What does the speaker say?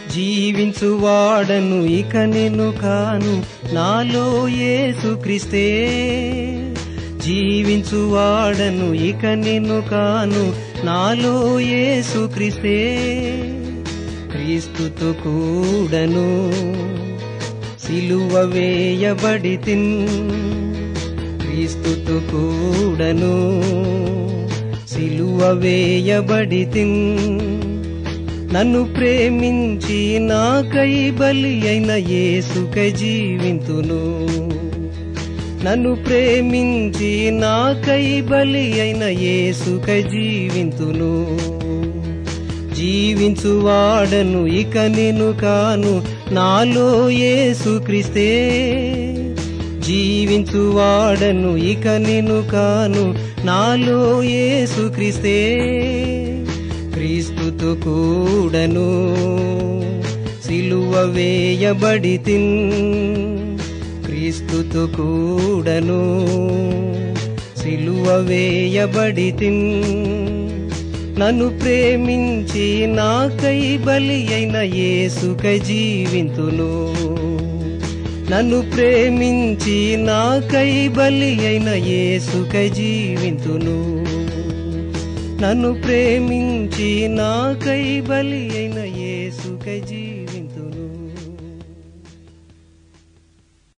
జీవించువాడను ఇక నేను కాను నాలో యేసు క్రిస్తే జీవించువాడను ఇక నేను కాను నాలో యేసు క్రిస్తే క్రీస్తుతో కూడను సిలువ వేయబడి తిన్ క్రీస్తుతో కూడను సిలువ వేయబడి తిన్ నన్ను ప్రేమించి నాకై బలి అయిన యేసుకై జీవింతును నన్ను ప్రేమించి నాకై బలి అయిన యేసుకై జీవింతును జీవించువాడను ఇక నేను కాను నాలో యేసు క్రిస్తే జీవించువాడను ఇక నేను కాను నాలో యేసు క్రిస్తే క్రీస్తుతో కూడను సిలువ వేయబడి తిన్ క్రీస్తుతో కూడను సిలువ వేయబడి తిన్ నన్ను ప్రేమించి నాకై బలి అయిన యేసుకై జీవింతును నన్ను ప్రేమించి నాకై బలి అయిన యేసుకై జీవింతును నన్ను ప్రేమించి నాకై బలి అయిన యేసుకై జీవి